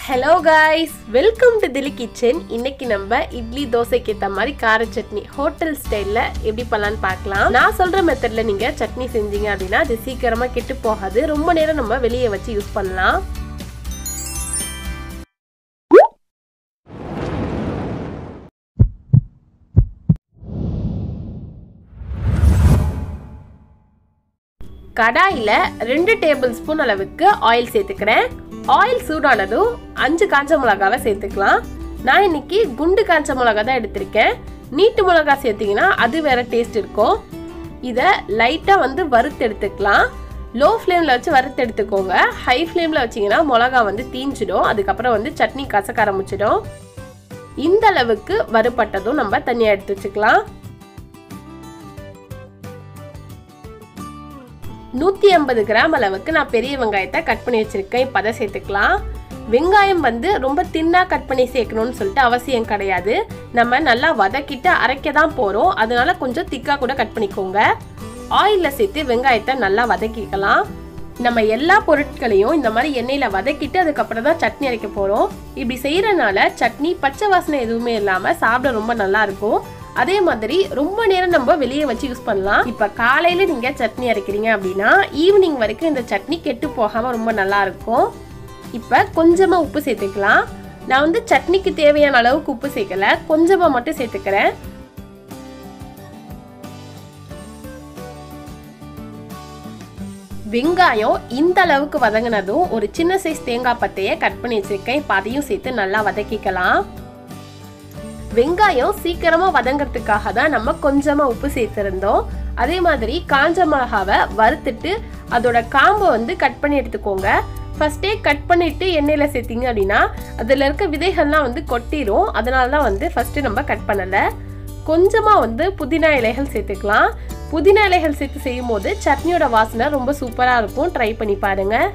hello guys welcome to திலி kitchen இன்னைக்கு நம்ம இட்லி தோசைக்கு ஏற்ற மாதிரி கார சட்னி ஹோட்டல் ஸ்டைலில் எப்படி பண்ணலான்னு பார்க்கலாம் நான் சொல்கிற மெத்தடில் நீங்கள் சட்னி செஞ்சீங்க அப்படின்னா அது சீக்கிரமாக கெட்டு போகாது ரொம்ப நேரம் நம்ம வெளியே வச்சு யூஸ் பண்ணலாம் கடாயில் ரெண்டு டேபிள் ஸ்பூன் அளவுக்கு ஆயில் சேர்த்துக்கிறேன் ஆயில் சூடானதும் அஞ்சு காஞ்ச மிளகாவை சேர்த்துக்கலாம் நான் இன்னைக்கு குண்டு காஞ்ச மிளகா தான் எடுத்திருக்கேன் நீட்டு மிளகா சேர்த்திங்கன்னா அது வேற டேஸ்ட் இருக்கும் இதை லைட்டாக வந்து வறுத்து எடுத்துக்கலாம் லோ ஃப்ளேமில் வச்சு வறுத்து எடுத்துக்கோங்க ஹை ஃப்ளேமில் வச்சிங்கன்னா மிளகா வந்து தீஞ்சிடும் அதுக்கப்புறம் வந்து சட்னி கசக்க ஆரம்பிச்சிடும் இந்த அளவுக்கு வறுபட்டதும் நம்ம தனியாக எடுத்து வச்சுக்கலாம் நூற்றி ஐம்பது கிராம் அளவுக்கு நான் பெரிய வெங்காயத்தை கட் பண்ணி வச்சுருக்கேன் இப்போ அதை சேர்த்துக்கலாம் வெங்காயம் வந்து ரொம்ப தின்னாக கட் பண்ணி சேர்க்கணும்னு சொல்லிட்டு அவசியம் கிடையாது நம்ம நல்லா வதக்கிட்டு அரைக்க தான் போகிறோம் அதனால கொஞ்சம் திக்காக கூட கட் பண்ணிக்கோங்க ஆயிலில் சேர்த்து வெங்காயத்தை நல்லா வதக்கிக்கலாம் நம்ம எல்லா பொருட்களையும் இந்த மாதிரி எண்ணெயில் வதக்கிட்டு அதுக்கப்புறம் தான் சட்னி அரைக்க போகிறோம் இப்படி செய்கிறனால சட்னி பச்சை வாசனை எதுவுமே இல்லாமல் சாப்பிட ரொம்ப நல்லா இருக்கும் அதே மாதிரி ரொம்ப நேரம் நம்ம வெளியே வச்சு யூஸ் பண்ணலாம் இப்போ காலையில் நீங்கள் சட்னி அரைக்கிறீங்க அப்படின்னா ஈவினிங் வரைக்கும் இந்த சட்னி கெட்டு போகாமல் ரொம்ப நல்லா இருக்கும் இப்போ கொஞ்சமாக உப்பு சேர்த்துக்கலாம் நான் வந்து சட்னிக்கு தேவையான அளவுக்கு உப்பு சேர்க்கல கொஞ்சமாக மட்டும் சேர்த்துக்கிறேன் வெங்காயம் இந்த அளவுக்கு வதங்கினதும் ஒரு சின்ன சைஸ் தேங்காய் பத்தையை கட் பண்ணி வச்சிருக்கேன் இப்போ அதையும் சேர்த்து நல்லா வதக்கிக்கலாம் வெங்காயம் சீக்கிரமா வதங்கிறதுக்காக தான் நம்ம கொஞ்சமா உப்பு சேர்த்திருந்தோம் அதே மாதிரி காஞ்ச மிளகாவை வறுத்துட்டு அதோட காம்பை வந்து கட் பண்ணி எடுத்துக்கோங்க ஃபர்ஸ்டே கட் பண்ணிட்டு எண்ணெயில் சேர்த்திங்க அப்படின்னா அதில் இருக்க விதைகள்லாம் வந்து கொட்டிடும் அதனால தான் வந்து ஃபஸ்ட்டு நம்ம கட் பண்ணலை கொஞ்சமாக வந்து புதினா இலைகள் சேர்த்துக்கலாம் புதினா இலைகள் சேர்த்து செய்யும் போது சட்னியோட வாசனை ரொம்ப சூப்பராக இருக்கும் ட்ரை பண்ணி பாருங்கள்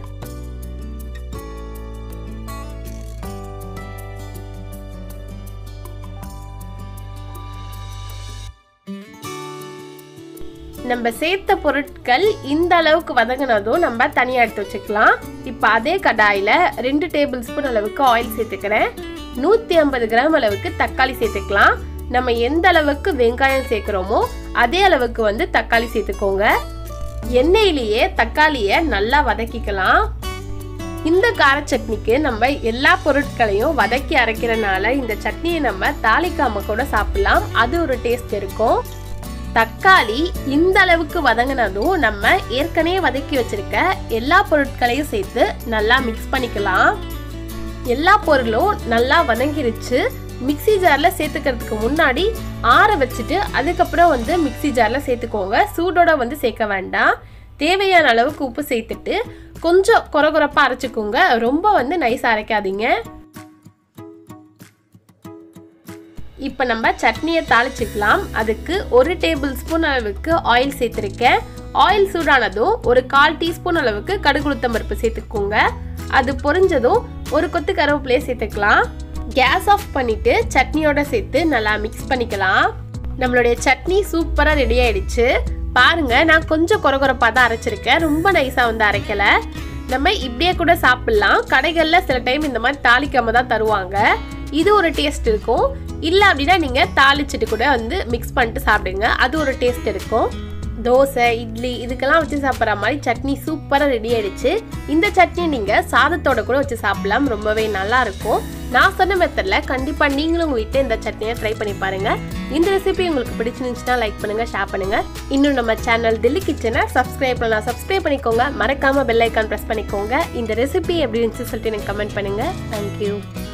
நம்ம சேர்த்த பொருட்கள் இந்த அளவுக்கு வதங்கினதும் நம்ம தனியாக எடுத்து வச்சுக்கலாம் இப்போ அதே கடாயில் ரெண்டு டேபிள் ஸ்பூன் அளவுக்கு ஆயில் சேர்த்துக்கிறேன் நூற்றி ஐம்பது கிராம் அளவுக்கு தக்காளி சேர்த்துக்கலாம் நம்ம எந்த அளவுக்கு வெங்காயம் சேர்க்குறோமோ அதே அளவுக்கு வந்து தக்காளி சேர்த்துக்கோங்க எண்ணெயிலேயே தக்காளியை நல்லா வதக்கிக்கலாம் இந்த கார சட்னிக்கு நம்ம எல்லா பொருட்களையும் வதக்கி அரைக்கிறனால இந்த சட்னியை நம்ம தாளிக்காம கூட சாப்பிடலாம் அது ஒரு டேஸ்ட் இருக்கும் தக்காளி இந்த அளவுக்கு வதங்கினதும் நம்ம ஏற்கனவே வதக்கி வச்சிருக்க எல்லா பொருட்களையும் சேர்த்து நல்லா மிக்ஸ் பண்ணிக்கலாம் எல்லா பொருளும் நல்லா வதங்கிருச்சு மிக்சி ஜாரில் சேர்த்துக்கிறதுக்கு முன்னாடி ஆற வச்சுட்டு அதுக்கப்புறம் வந்து மிக்சி ஜாரில் சேர்த்துக்கோங்க சூடோட வந்து சேர்க்க வேண்டாம் தேவையான அளவுக்கு உப்பு சேர்த்துட்டு கொஞ்சம் குறகுறப்பாக அரைச்சிக்கோங்க ரொம்ப வந்து நைஸாக அரைக்காதீங்க இப்போ நம்ம சட்னியை தாளிச்சுக்கலாம் அதுக்கு ஒரு டேபிள் ஸ்பூன் அளவுக்கு ஆயில் சேர்த்துருக்கேன் ஆயில் சூடானதும் ஒரு கால் டீஸ்பூன் அளவுக்கு கடுகுளுத்தம் பருப்பு சேர்த்துக்கோங்க அது பொரிஞ்சதும் ஒரு கொத்து கருவேப்பிலையை சேர்த்துக்கலாம் கேஸ் ஆஃப் பண்ணிட்டு சட்னியோட சேர்த்து நல்லா மிக்ஸ் பண்ணிக்கலாம் நம்மளுடைய சட்னி சூப்பராக ரெடி ஆயிடுச்சு பாருங்க நான் கொஞ்சம் குறகுறப்பாக தான் அரைச்சிருக்கேன் ரொம்ப நைஸாக வந்து அரைக்கல நம்ம இப்படியே கூட சாப்பிட்லாம் கடைகளில் சில டைம் இந்த மாதிரி தாளிக்காம தான் தருவாங்க இது ஒரு டேஸ்ட் இருக்கும் இல்லை அப்படின்னா நீங்கள் தாளிச்சிட்டு கூட வந்து மிக்ஸ் பண்ணிட்டு சாப்பிடுங்க அது ஒரு டேஸ்ட் இருக்கும் தோசை இட்லி இதுக்கெல்லாம் வச்சு சாப்பிட்ற மாதிரி சட்னி சூப்பராக ரெடி ஆயிடுச்சு இந்த சட்னி நீங்கள் சாதத்தோட கூட வச்சு சாப்பிடலாம் ரொம்பவே நல்லா இருக்கும் நான் சொன்ன மெத்தடில் கண்டிப்பாக நீங்களும் உங்கள் வீட்டில் இந்த சட்னியை ட்ரை பண்ணி பாருங்கள் இந்த ரெசிபி உங்களுக்கு பிடிச்சிருந்துச்சுன்னா லைக் பண்ணுங்கள் ஷேர் பண்ணுங்கள் இன்னும் நம்ம சேனல் தில்லி கிச்சனை சப்ஸ்கிரைப் பண்ணலாம் சப்ஸ்கிரைப் பண்ணிக்கோங்க மறக்காமல் பெல் ஐக்கான் ப்ரெஸ் பண்ணிக்கோங்க இந்த ரெசிபி எப்படி இருந்துச்சு சொல்லிட்டு எனக்கு கமெண்ட் பண்ணுங்கள் தேங்க்யூ